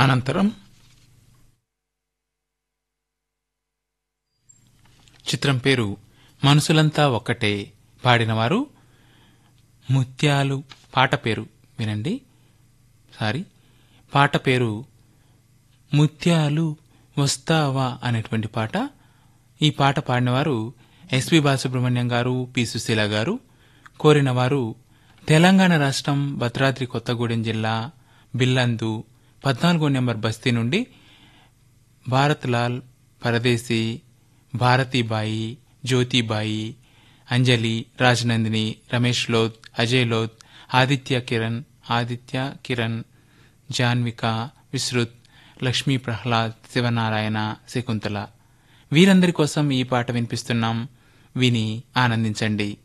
అనంతరం చిత్రం పేరు మనుషులంతా ఒక్కటే పాడినవారు ముత్యాలు పాట పేరు వినండి సారీ పాట పేరు ముత్యాలు వస్తావా అనేటువంటి పాట ఈ పాట పాడినవారు ఎస్పి బాలసుబ్రహ్మణ్యం గారు పి సుశీల గారు కోరినవారు తెలంగాణ రాష్ట్రం భద్రాద్రి కొత్తగూడెం జిల్లా బిల్లందు పద్నాలుగో నెంబర్ బస్తీ నుండి భారత్ లాల్ పరదేశీ భారతీబాయి జ్యోతిబాయి అంజలి రాజనందిని రమేష్ లోత్ అజయ్ లోత్ ఆదిత్య కిరణ్ ఆదిత్య కిరణ్ జాన్విక విశ్రుత్ లక్ష్మీ ప్రహ్లాద్ శివనారాయణ శకుంతల వీరందరి కోసం ఈ పాట వినిపిస్తున్నాం విని ఆనందించండి